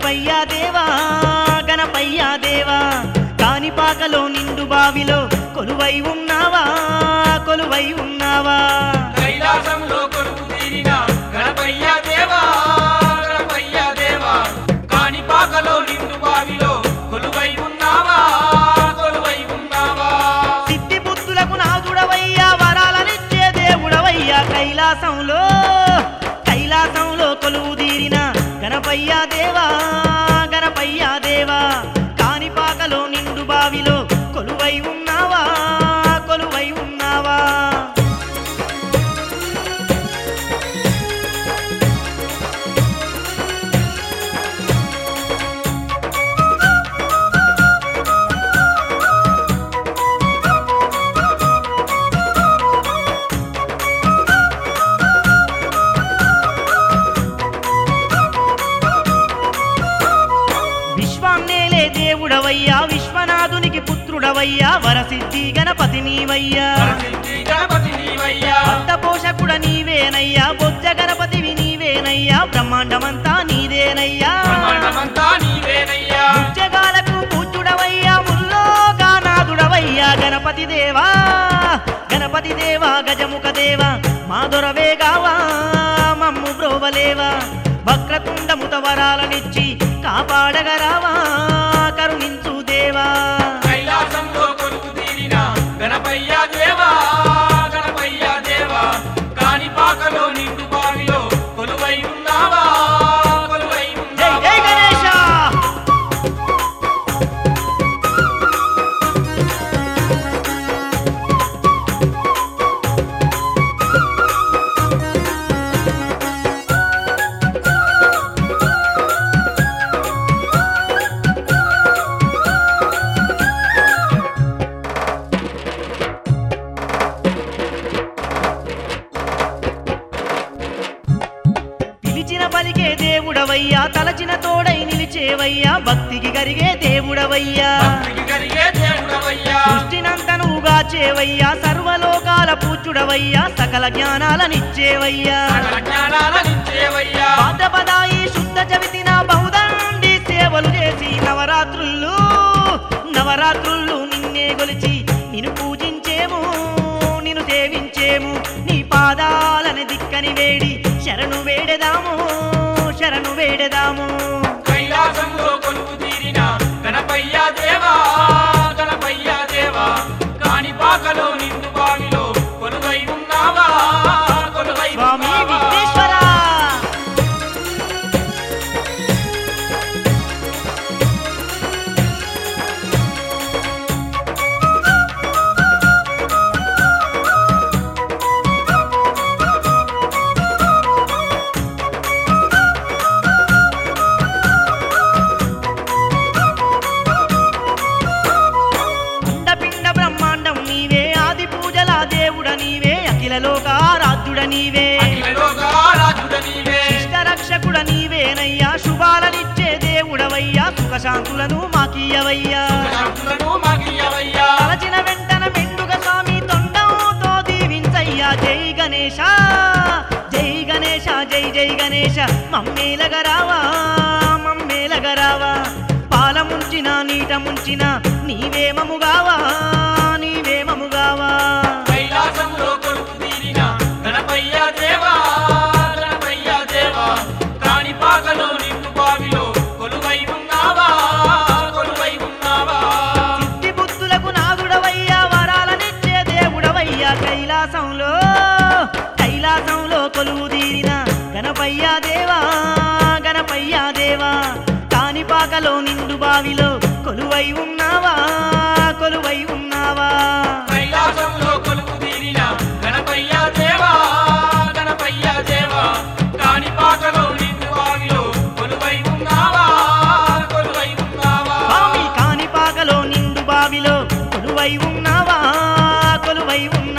గణపయ్యా దేవా గణపయ్యా దేవా కానిపాకలో నిండు బావిలో కొలువై ఉన్నావా కొలువై ఉన్నావా కైలాసంలో కొలువు తీరిన గణపయ్య దేవా గణపయ్య దేవా కాణిపాకలో నిండు బావిలో కొలువై ఉన్నావా కొలువై ఉన్నావా సిద్ధి బుద్ధులకు నాదుడవయ్యా వరాలనిచ్చే దేవుడవయ్యా కైలాసంలో కైలాసంలో కొలువు తీరిన గణపయ్యా దేవా గణపయ్యా దేవా కానిపాకలో నిండు బావిలో కొలువై ఉన్నావా కొలువై ఉన్నావా విశ్వాన్నేలే దేవుడవయ్యా విశ్వనాథునికి పుత్రుడవయ్యా వరసిద్ధి గణపతి నీవయ్యా వరసిద్ధి గణపతి నీవయ్యా భక్త పోషకుడ నీవేనయ్యా బొజ్జ గణపతివి నీవేనయ్యా బ్రహ్మాండమంతా నీదేనయ్యా బ్రహ్మాండమంతా నీవేనయ్యా జగాలకు పూజ్యుడవయ్యా ముల్లోకానాథుడవయ్యా గణపతి దేవా గణపతి దేవా గజముఖ దేవా మా దొరవేగావా మమ్ము బ్రోవలేవా వక్రతుండముత వరాలనిచ్చి కాపాడగరావా కరుణించు దేవా కైలాసంలో కొలువు తీరిన గణపయ్య దేవా గణపయ్య దేవా కాణిపాకలో నిండు బావిలో కొలువై ఉన్నావా కొలువై జై జై ఉన్నావా గణేశ పిలిచిన పలికే దేవుడవయ్యా తలచిన తోడై నిలిచేవయ్యా భక్తికి గరిగే దేవుడవయ్యా భక్తికి కలిగే దేవుడవయ్యా సృష్టినంతనుగా చేవయ్యా సర్వలోకాల పూజ్యుడవయ్యా సకల జ్ఞానాలనిచ్చేవయ్యా సకల జ్ఞానాలనిచ్చేవయ్యా పాదపదాయి శుద్ధ చవితిన బహుదండి సేవలు చేసి నవరాత్రులు నవరాత్రులు నిన్నే గొలిచి నిన్ను పూజించేము నిన్ను సేవించేము నీ పాదాలని దిక్కని వేడి శరణు వేడెదాము శరణు వేడెదాము కైలాసంలో కొలువు తీరిన గణపయ్య దేవా గణపయ్య దేవా కాణిపాకలో నిండు బావిలో కొలువై ఉన్నావా కొలువై స్వామి ఉన్నావా విఘ్నేశ్వర అండపిండ బ్రహ్మాండం నీవే ఆది పూజల దేవుడ నీవే అఖిల లోకారాధ్యుడ నీవే అఖిలలోకారాధ్యుడ నీవే ఇష్ట రక్షకుడ నీవేనయ్యా శుభాలనిచ్చే దేవుడవయ్యా సుఖశాంతులను మాకీయవయ్యా శక్తులను మాకియ్యవయ్యా తలచిన వెంటన మెండుగ స్వామి తొండంతో దీవించయ్యా జై గణేశ జై గణేశ జై జై గణేశ మమ్మేలగరావా మమ్మేలగరావా పాల ముంచిన నీట ముంచిన నీవే మముగావా నీవే మముగావా కైలాసంలో కొలువు తీరిన గణపయ్య దేవా గణపయ్య దేవా కాణిపాకలో నిండు బావిలో కొలువై ఉన్నావా కొలువై ఉన్నావా సిద్ధి బుద్ధులకు నాగుడవయ్యా వరాలనిచ్చే దేవుడవయ్యా కైలాసంలో కైలాసంలో కొలువు తీరిన గణపయ్యా దేవా గణపయ్యా దేవా కానిపాకలో నిండు బావిలో కొలువై ఉన్నావా కొలువై ఉన్నావా కైలాసంలో కొలువు తీరిన గణపయ్య దేవా గణపయ్య దేవా కాణిపాకలో నిండు బావిలో కొలువై ఉన్నావా కొలువై ఉన్నావా స్వామి కానిపాకలో నిండు బావిలో కొలువై ఉన్నావా కొలువై ఉన్నావా